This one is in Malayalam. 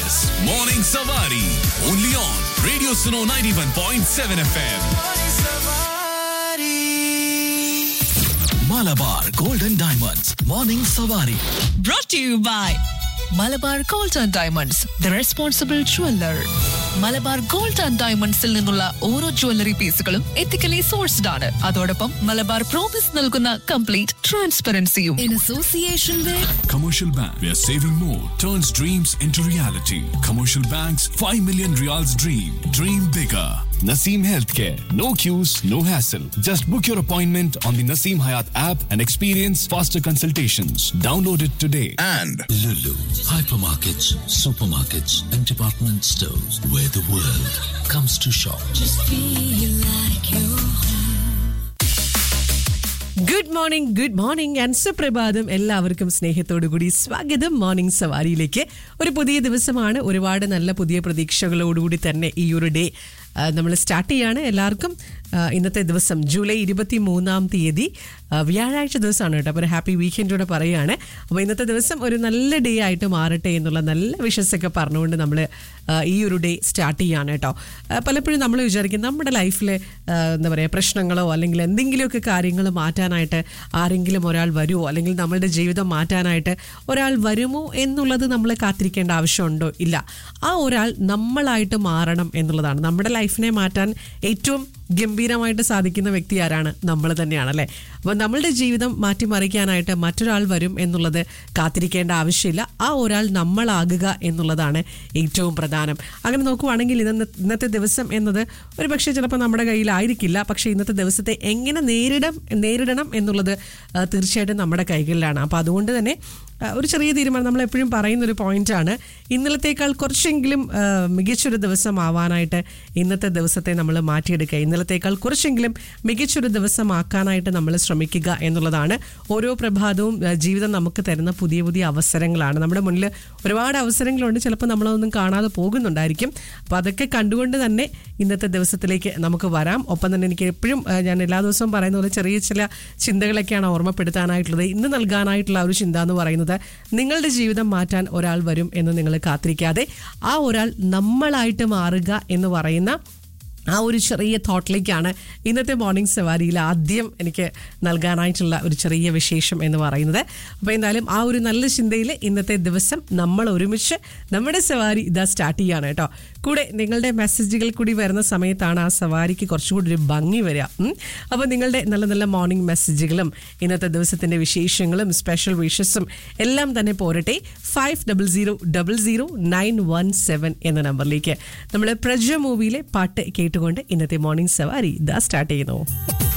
is Morning Savari. Only on Radio Suno 91.7 FM. Malabar Golden Diamonds. Morning Savari. brought to you by Malabar gold and diamonds the responsible jeweller Malabar gold and ഡയമണ്ട്സിൽ നിന്നുള്ള ഓരോ ജ്വല്ലറി പീസുകളും എത്തിക്കലി സോഴ്സ്ഡ് ആണ് അതോടൊപ്പം മലബാർ പ്രോമിസ് നൽകുന്ന കംപ്ലീറ്റ് ട്രാൻസ്പെറൻസിയും in association with Commercial Bank, where saving more turns dreams into reality. Commercial Bank's 5 million reals dream. Dream bigger. Naseem Healthcare. No queues, no hassle. Just book your appointment on the Naseem Hayat app and experience faster consultations. Download it today. And Lulu, hypermarkets, supermarkets, and department stores where the world comes to shop. Good morning good morning and സുപ്രഭാതം എല്ലാവർക്കും സ്നേഹത്തോടു കൂടി സ്വാഗതം മോർണിംഗ് സവാരിയിലേക്ക് ഒരു പുതിയ ദിവസമാണ് ഒരുപാട് നല്ല പുതിയ പ്രതീക്ഷകളോടുകൂടി തന്നെ ഈ ഒരു ഡേ നമ്മൾ സ്റ്റാർട്ട് ചെയ്യാണ് എല്ലാവർക്കും ആ, ഇന്നത്തെ ദിവസം ജൂലൈ ഇരുപത്തി മൂന്നാം തീയതി ആ, വ്യാഴാഴ്ച ദിവസമാണ് കേട്ടോ അപ്പോൾ ഒരു ഹാപ്പി വീക്കെൻഡോടെ പറയുകയാണ് അപ്പോൾ ഇന്നത്തെ ദിവസം ഒരു നല്ല ഡേ ആയിട്ട് മാറട്ടെ എന്നുള്ള നല്ല വിഷസൊക്കെ പറഞ്ഞുകൊണ്ട് നമ്മൾ ഈ ഒരു ഡേ സ്റ്റാർട്ട് ചെയ്യാണ് കേട്ടോ ആ, പലപ്പോഴും നമ്മൾ വിചാരിക്കും നമ്മുടെ ലൈഫിൽ എന്താ പറയുക പ്രശ്നങ്ങളോ അല്ലെങ്കിൽ എന്തെങ്കിലുമൊക്കെ കാര്യങ്ങൾ മാറ്റാനായിട്ട് ആരെങ്കിലും ഒരാൾ വരുമോ അല്ലെങ്കിൽ നമ്മളുടെ ജീവിതം മാറ്റാനായിട്ട് ഒരാൾ വരുമോ എന്നുള്ളത് നമ്മൾ കാത്തിരിക്കേണ്ട ആവശ്യമുണ്ടോ ഇല്ല ആ ഒരാൾ നമ്മളായിട്ട് മാറണം എന്നുള്ളതാണ് നമ്മുടെ ലൈഫിനെ മാറ്റാൻ ഏറ്റവും ഗംഭീരമായിട്ട് സാധിക്കുന്ന വ്യക്തി ആരാണ് നമ്മൾ തന്നെയാണ് അല്ലേ അപ്പോൾ നമ്മളുടെ ജീവിതം മാറ്റിമറിക്കാനായിട്ട് മറ്റൊരാൾ വരും എന്നുള്ളത് കാത്തിരിക്കേണ്ട ആവശ്യമില്ല ആ ഒരാൾ നമ്മളാകുക എന്നുള്ളതാണ് ഏറ്റവും പ്രധാനം അങ്ങനെ നോക്കുവാണെങ്കിൽ ഇന്ന് ഇന്നത്തെ ദിവസം എന്നത് ഒരു പക്ഷേ ചിലപ്പോൾ നമ്മുടെ കയ്യിലായിരിക്കില്ല പക്ഷേ ഇന്നത്തെ ദിവസത്തെ എങ്ങനെ നേരിടം നേരിടണം എന്നുള്ളത് ആ, തീർച്ചയായിട്ടും നമ്മുടെ കൈകളിലാണ് അപ്പോൾ അതുകൊണ്ട് തന്നെ ആ, ഒരു ചെറിയ തീരുമാനം നമ്മൾ എപ്പോഴും പറയുന്ന ഒരു പോയിന്റാണ് ഇന്നലത്തേക്കാൾ കുറച്ചെങ്കിലും ആ, മികച്ചൊരു ദിവസം ആവാനായിട്ട് ഇന്നത്തെ ദിവസത്തെ നമ്മൾ മാറ്റിയെടുക്കുക ഇന്നലത്തേക്കാൾ കുറച്ചെങ്കിലും മികച്ചൊരു ദിവസമാക്കാനായിട്ട് നമ്മൾ ശ്രമിക്കുക എന്നുള്ളതാണ് ഓരോ പ്രഭാതവും ആ, ജീവിതം നമുക്ക് തരുന്ന പുതിയ പുതിയ അവസരങ്ങളാണ് നമ്മുടെ മുന്നിൽ ഒരുപാട് അവസരങ്ങളുണ്ട് ചിലപ്പോൾ നമ്മളതൊന്നും കാണാതെ പോകുന്നുണ്ടായിരിക്കും അപ്പോൾ അതൊക്കെ കണ്ടുകൊണ്ട് തന്നെ ഇന്നത്തെ ദിവസത്തിലേക്ക് നമുക്ക് വരാം ഒപ്പം തന്നെ എനിക്ക് എപ്പോഴും ആ, ഞാൻ എല്ലാ ദിവസവും പറയുന്ന പോലെ ചെറിയ ചില ചിന്തകളൊക്കെയാണ് ഓർമ്മപ്പെടുത്താനായിട്ടുള്ളത് ഇന്ന് നൽകാനായിട്ടുള്ള ഒരു ചിന്ത എന്ന് പറയുന്നത് നിങ്ങളുടെ ജീവിതം മാറ്റാൻ ഒരാൾ വരും എന്ന് നിങ്ങൾ കാത്തിരിക്കാതെ ആ ഒരാൾ നമ്മളായിട്ട് മാറുക എന്ന് പറയുന്ന ആ ഒരു ചെറിയ തോട്ടിലേക്കാണ് ഇന്നത്തെ മോർണിംഗ് സവാരിയിൽ ആദ്യം എനിക്ക് നൽകാനായിട്ടുള്ള ഒരു ചെറിയ വിശേഷം എന്ന് പറയുന്നത് അപ്പോൾ എന്തായാലും ആ ഒരു നല്ല ചിന്തയിൽ ഇന്നത്തെ ദിവസം നമ്മൾ ഒരുമിച്ച് നമ്മുടെ സവാരി ഇതാ സ്റ്റാർട്ട് ചെയ്യാണ് കേട്ടോ കൂടെ നിങ്ങളുടെ മെസ്സേജുകൾ കൂടി വരുന്ന സമയത്താണ് ആ സവാരിക്ക് കുറച്ചുകൂടി ഒരു ഭംഗി വരിക ഉം. അപ്പോൾ നിങ്ങളുടെ നല്ല നല്ല മോർണിംഗ് മെസ്സേജുകളും ഇന്നത്തെ ദിവസത്തിൻ്റെ വിശേഷങ്ങളും സ്പെഷ്യൽ വിഷസും എല്ലാം തന്നെ പോരട്ടെ five double zero double zero nine one seven എന്ന നമ്പറിലേക്ക് നമ്മൾ പ്രജ മൂവിയിലെ പാട്ട് കേട്ടുകൊണ്ട് ഇന്നത്തെ മോർണിംഗ് സവാരി ഇതാ സ്റ്റാർട്ട് ചെയ്യുന്നു